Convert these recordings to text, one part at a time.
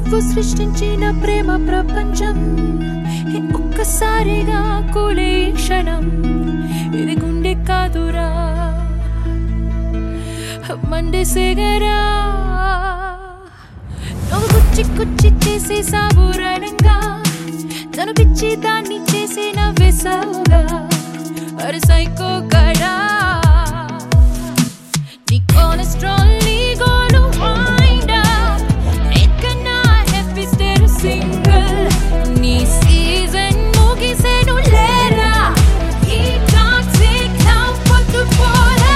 నువ్వు సృష్టించిన ప్రేమ ప్రపంచం ఏ ఒక్కసారిగా కూలే ఈ క్షణం ఇది గుండె కాదురా మండే సేగరా నువ్వు కుచ్చి కుచ్చి చేసే సాబురణంగా తను పిచ్చి దాన్ని చేసి నవ్వేసావుగా అరే సైకో గడా నీ కొలెస్ట్రాల్ నీ గోలు వైండా ఎక్కన్నా హ్యాపీ స్టేర్ సింగిల్ నీ సీజన్ ముగిసేను లేరా ఈ టాక్సిక్ లవ్ పొద్దు పోరా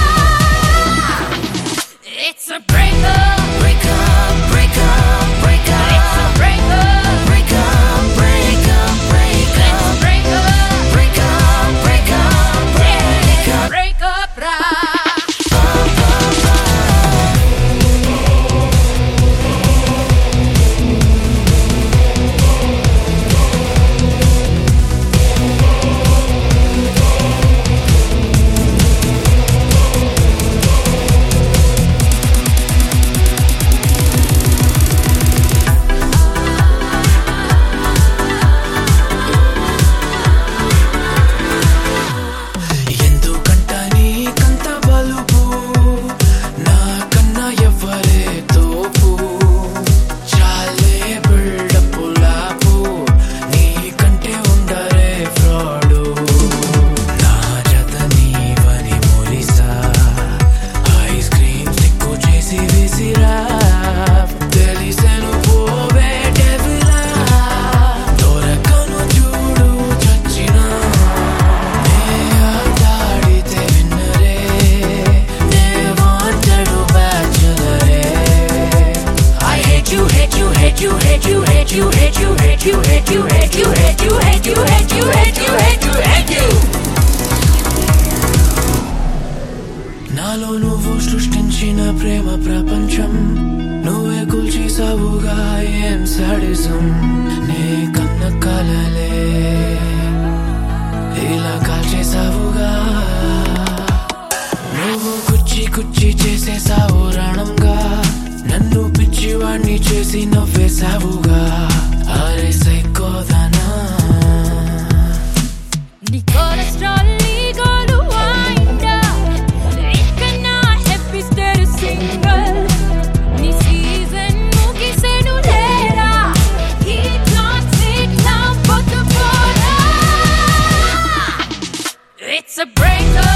It's a breakup Breakup, breakup, breakup, It's a breakup breakup, breakup, breakup, Let's break up breakup, breakup, Yeah, break up ra ఎందుకంట నీకంత బలుపు నాకన్నా ఎవ్వరే తోపు చాలే బిల్డప్ లాపు నీకంటే ఉండరే ఫ్రాడు నా జత నీవని మురిసా ఐస్ క్రీమ్ సిక్కు చేసి విసిరా తెలిసెను పోవే డెవిలా దొరకను చూడు చచ్చినా నే ఆటాడితే విన్నరే నే వాంటెడు బ్యాచులరే I hate you, hate you, hate you, hate you, hate you, hate you, hate you, hate you, hate you, hate you, hate you, hate you, hate you, hate you, hate you. నాలో నువ్వు సృష్టించిన ప్రేమ ప్రపంచం నువ్వే కూల్చేసావుగా ఏం sadism నే కన్న కలలే ఇలా కాల్చేసావుగా నువ్వు కుచ్చి కుచ్చి చేసేసావు రణంగా నన్ను పిచ్చివాణ్ణి చేసి నవ్వేసావుగా అరే సైకోదనా నీ కొలెస్ట్రాల్ నీ గోలు వైండా ఎక్కన్నా హ్యాపీ స్టేర్ సింగిల్ నీ సీజన్ ముగిసేను లేరా ఈ టాక్సిక్ లవ్ పొద్దు పోరా It's a breakup